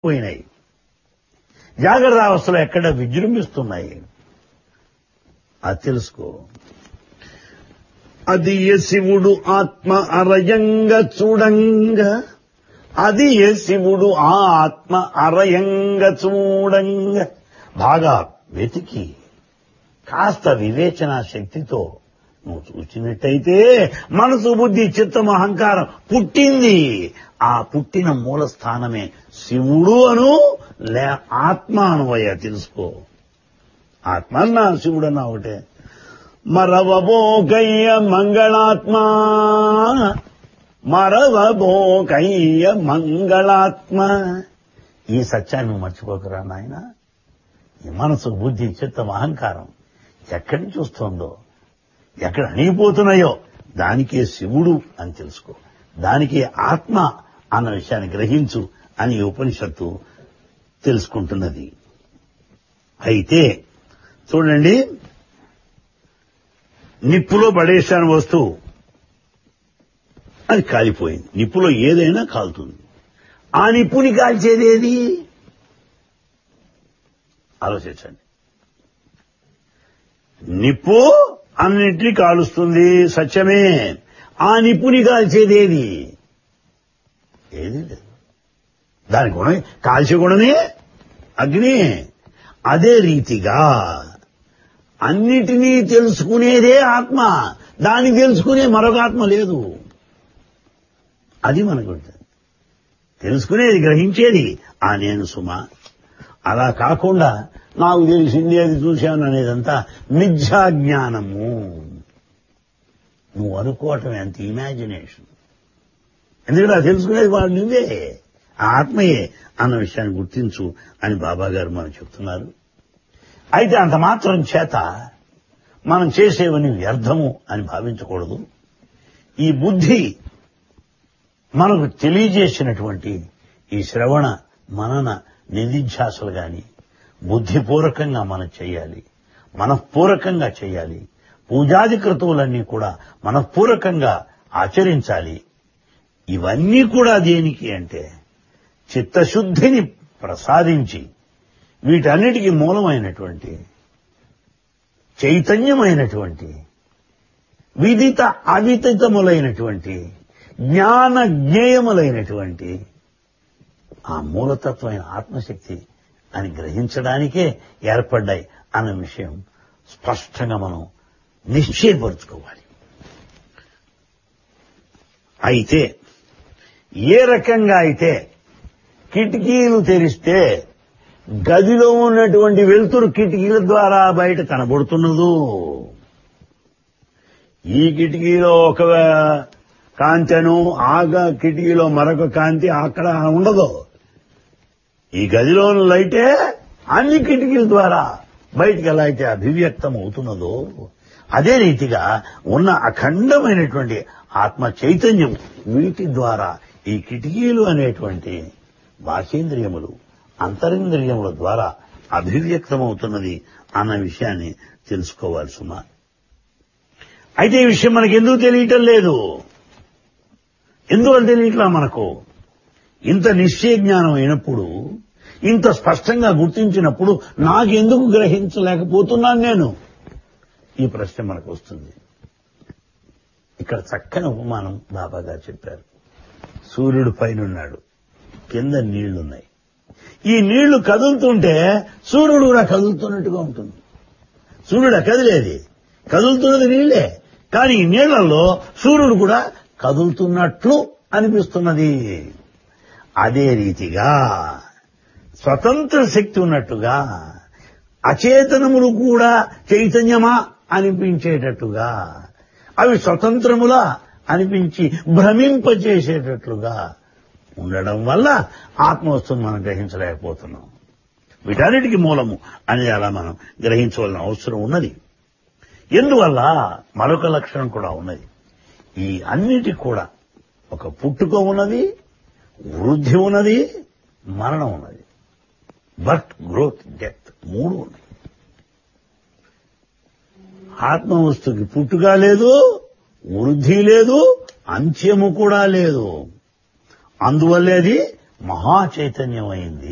పోయినాయి జాగ్రత్త అవస్థలో ఎక్కడ విజృంభిస్తున్నాయి అది తెలుసుకో అది ఏ శివుడు ఆత్మ అరయంగ చూడంగా అది ఏ శివుడు ఆ ఆత్మ అరయంగ చూడంగా బాగా వెతికి కాస్త వివేచన శక్తితో నువ్వు చూసినట్టయితే మనసు బుద్ధి చిత్తం అహంకారం పుట్టింది ఆ పుట్టిన మూల స్థానమే శివుడు అను లే ఆత్మ అనువయ్య తెలుసుకో ఆత్మ అన్నా శివుడు అన్నా ఒకటే మరవబోకయ్య మంగళాత్మ మరవబోకయ్య మంగళాత్మ ఈ సత్యాన్ని నువ్వు మర్చిపోకరా నాయన ఈ మనసు బుద్ధి చిత్తం అహంకారం ఎక్కడి నుంచి వస్తుందో ఎక్కడ అణిగిపోతున్నాయో దానికే శివుడు అని తెలుసుకో దానికే ఆత్మ అన్న విషయాన్ని గ్రహించు అని ఈ ఉపనిషత్తు తెలుసుకుంటున్నది అయితే చూడండి నిప్పులో పడేశాను వస్తువు అది కాలిపోయింది నిప్పులో ఏదైనా కాలుతుంది ఆ నిప్పుని కాల్చేది ఏది ఆలోచించండి నిప్పు అన్నింటినీ కాలుస్తుంది సత్యమే ఆ నిప్పుని కాల్చేదేది ఏది లేదు దాని గుణమే కాల్చే గుణమే అగ్ని అదే రీతిగా అన్నిటినీ తెలుసుకునేదే ఆత్మ దాన్ని తెలుసుకునే మరొక ఆత్మ లేదు అది మనకు ఉంటుంది. తెలుసుకునేది గ్రహించేది ఆ నేను సుమ అలా కాకుండా నాకు తెలిసింది అది చూశాను అనేదంతా మిథ్యా జ్ఞానము నువ్వు అనుకోవటం ఎంత ఇమాజినేషన్ ఎందుకంటే అది తెలుసుకునేది వాడు నువ్వే ఆ ఆత్మయే అన్న విషయాన్ని గుర్తించు అని బాబా గారు మనకు చెప్తున్నారు అయితే అంత మాత్రం చేత మనం చేసేవని వ్యర్థము అని భావించకూడదు ఈ బుద్ధి మనకు తెలియజేసినటువంటి ఈ శ్రవణ మనన నిధిధ్యాసలు గాని బుద్ధిపూర్వకంగా మనం చేయాలి మనఃపూర్వకంగా చేయాలి పూజాది క్రతువులన్నీ కూడా మనఃపూర్వకంగా ఆచరించాలి ఇవన్నీ కూడా దేనికి అంటే చిత్తశుద్ధిని ప్రసాదించి వీటన్నిటికీ మూలమైనటువంటి చైతన్యమైనటువంటి విదిత అవిదితములైనటువంటి జ్ఞాన జ్ఞేయములైనటువంటి ఆ మూలతత్వమైన ఆత్మశక్తి అని గ్రహించడానికే ఏర్పడ్డాయి అన్న విషయం స్పష్టంగా మనం నిశ్చయపరుచుకోవాలి అయితే ఏ రకంగా అయితే కిటికీలు తెరిస్తే గదిలో ఉన్నటువంటి వెలుతురు కిటికీల ద్వారా బయట కనబడుతున్నదో ఈ కిటికీలో ఒక కాంతెను ఆగ కిటికీలో మరొక కాంతి అక్కడ ఉండదు ఈ గదిలో లైటే అన్ని కిటికీల ద్వారా బయటికి ఎలా అయితే అభివ్యక్తం అవుతున్నదో అదే రీతిగా ఉన్న అఖండమైనటువంటి ఆత్మ చైతన్యం వీటి ద్వారా ఈ కిటికీలు అనేటువంటి బాహ్యేంద్రియములు అంతరింద్రియముల ద్వారా అభివ్యక్తమవుతున్నది అన్న విషయాన్ని తెలుసుకోవాలి సుమా అయితే ఈ విషయం మనకి ఎందుకు తెలియటం లేదు ఎందువల్ల తెలియట్లా మనకు ఇంత నిశ్చయ జ్ఞానం అయినప్పుడు ఇంత స్పష్టంగా గుర్తించినప్పుడు నాకెందుకు గ్రహించలేకపోతున్నాను నేను ఈ ప్రశ్న మనకు వస్తుంది ఇక్కడ చక్కని ఉపమానం బాబా గారు చెప్పారు సూర్యుడు పైన ఉన్నాడు కింద నీళ్లున్నాయి ఈ నీళ్లు కదులుతుంటే సూర్యుడు కూడా కదులుతున్నట్టుగా ఉంటుంది సూర్యుడు కదిలేది కదులుతున్నది నీళ్లే కానీ ఈ నీళ్లలో సూర్యుడు కూడా కదులుతున్నట్లు అనిపిస్తున్నది అదే రీతిగా స్వతంత్ర శక్తి ఉన్నట్టుగా అచేతనములు కూడా చైతన్యమా అనిపించేటట్టుగా అవి స్వతంత్రములా అనిపించి భ్రమింపచేసేటట్లుగా ఉండడం వల్ల ఆత్మవస్తువును మనం గ్రహించలేకపోతున్నాం వీటన్నిటికీ మూలము అనేది అలా మనం గ్రహించవలసిన అవసరం ఉన్నది ఎందువల్ల మరొక లక్షణం కూడా ఉన్నది ఈ అన్నిటి కూడా ఒక పుట్టుక ఉన్నది వృద్ధి ఉన్నది మరణం ఉన్నది బర్త్ గ్రోత్ డెత్ మూడు ఉన్నాయి ఆత్మవస్తుకి పుట్టుక లేదు వృద్ధి లేదు అంత్యము కూడా లేదు అందువల్లే అది మహా చైతన్యం అయింది